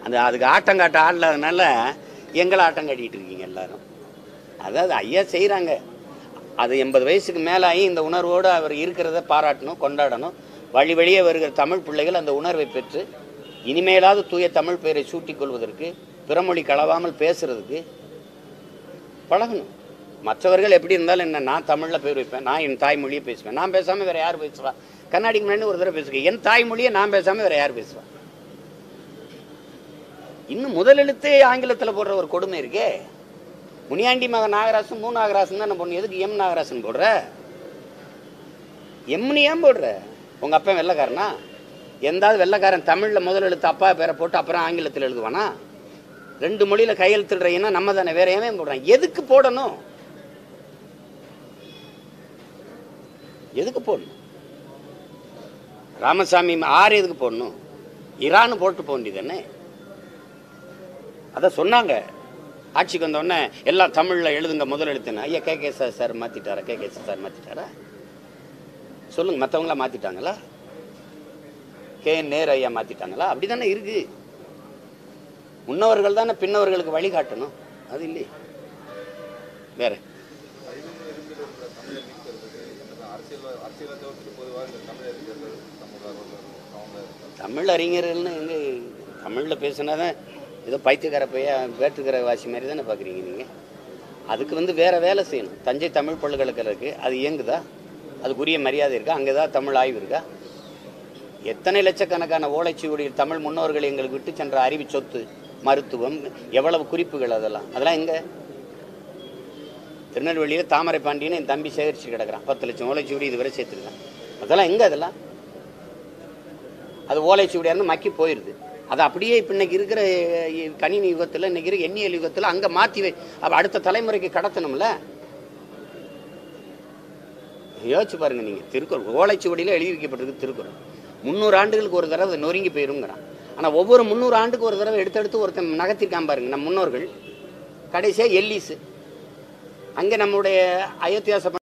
அந்த அதுக்கு ஆட்டம் காட்ட ஆடலாதனால எங்களை ஆட்டம் காட்டிட்டு இருக்கீங்க எல்லாரும் அதாவது ஐயா செய்கிறாங்க அது எண்பது வயசுக்கு மேலாகி இந்த உணர்வோடு அவர் இருக்கிறத பாராட்டணும் கொண்டாடணும் வழி வழியே வருகிற தமிழ் பிள்ளைகள் அந்த உணர்வை பெற்று இனிமேலாவது தூய தமிழ் பெயரை சூட்டிக் கொள்வதற்கு பிறமொழி கலவாமல் பேசுறதுக்கு பழகணும் மற்றவர்கள் எப்படி இருந்தாலும் என்ன நான் தமிழில் பேர் வைப்பேன் நான் என் தாய்மொழியை பேசுவேன் நான் பேசாமல் வேற யார் பேசுவா கண்ணாடிக்கு முன்னாடி ஒரு தடவை பேசுகிறேன் என் தாய்மொழியை நான் பேசாமல் வேற யார் பேசுவா இன்னும் முதல் எழுத்தே ஆங்கிலத்தில் போடுற ஒரு கொடுமை இருக்கே முனியாண்டி மகன் நாகராசன் மூ நாகராசன் தான் பொண்ணு எதுக்கு எம் நாகராசன் போடுற எம்னு ஏன் போடுற உங்க அப்பா வெள்ளைக்காரனா எந்தாவது வெள்ளைக்காரன் தமிழில் முதல் எழுத்து அப்பா பேரை போட்டு அப்புறம் ஆங்கிலத்தில் எழுதுவானா ரெண்டு மொழியில கையெழுத்துடுறீங்கன்னா நம்ம தானே வேற ஏன் போடுறான் எதுக்கு போடணும் எதுக்கு போடணும் ராமசாமி ஆறு எதுக்கு போடணும் இரான்னு போட்டு போக வேண்டியதானே அதை சொன்னாங்க ஆட்சிக்கு வந்த உடனே எல்லாம் தமிழில் எழுதுங்க முதல் எழுத்துன்னு ஐயா கே கே சார் சார் மாற்றிட்டாரா கே கே சார் மாற்றிட்டாரா சொல்லுங்க மற்றவங்களாம் மாற்றிட்டாங்களா கே என் நேரு ஐயா மாற்றிட்டாங்களா அப்படி தானே இருக்கு முன்னவர்கள் தானே பின்னவர்களுக்கு வழிகாட்டணும் அது இல்லையே வேற தமிழ் அறிஞர்கள்னு எங்க தமிழில் பேசினா தான் ஏதோ பைத்தியக்கார பைய வேற்றுக்கிற வாசி மாதிரி தானே பார்க்குறீங்க நீங்கள் அதுக்கு வந்து வேற வேலை செய்யணும் தஞ்சை தமிழ் பல்கலைக்கழகம் அது இயங்குதா அதுக்குரிய மரியாதை இருக்கா அங்கே தான் தமிழ் ஆய்வு இருக்கா எத்தனை லட்சக்கணக்கான ஓலைச்சுவடியில் தமிழ் முன்னோர்கள் எங்களுக்கு விட்டு சென்ற அறிவு சொத்து மருத்துவம் எவ்வளவு குறிப்புகள் அதெல்லாம் அதெல்லாம் எங்க திருநெல்வேலியில் தாமரை பாண்டியன்னு என் தம்பி சேகரிச்சு கிடக்குறான் பத்து லட்சம் ஓலைச்சுவடி இதுவரை சேர்த்துருக்கான் அதெல்லாம் எங்க அதெல்லாம் அது ஓலைச்சுவடியாக இருந்து மக்கி போயிடுது அது அப்படியே இப்போ இன்னைக்கு இருக்கிற அஹ், கணினி யுகத்தில் இன்னைக்கு இருக்கிற எண்ணியல் யுகத்தில் அங்கே மாற்றி வை அப்ப அடுத்த தலைமுறைக்கு கடத்தணும்ல யோசிச்சு பாருங்க நீங்க திருக்குறள் ஓலைச்சுவடியில் எழுதி வைக்கப்பட்டிருக்கு திருக்குறள் முந்நூறு ஆண்டுகளுக்கு ஒரு தடவை அது நொறுங்கி போயிருங்கிறான் ஆனால் ஒவ்வொரு முந்நூறு ஆண்டுக்கு ஒரு தடவை எடுத்தெடுத்து ஒருத்தன் நகர்த்திருக்கான் பாருங்க நம்ம முன்னோர்கள் கடைசியாக எல்லிஸு அங்கே நம்முடைய அயோத்தியாச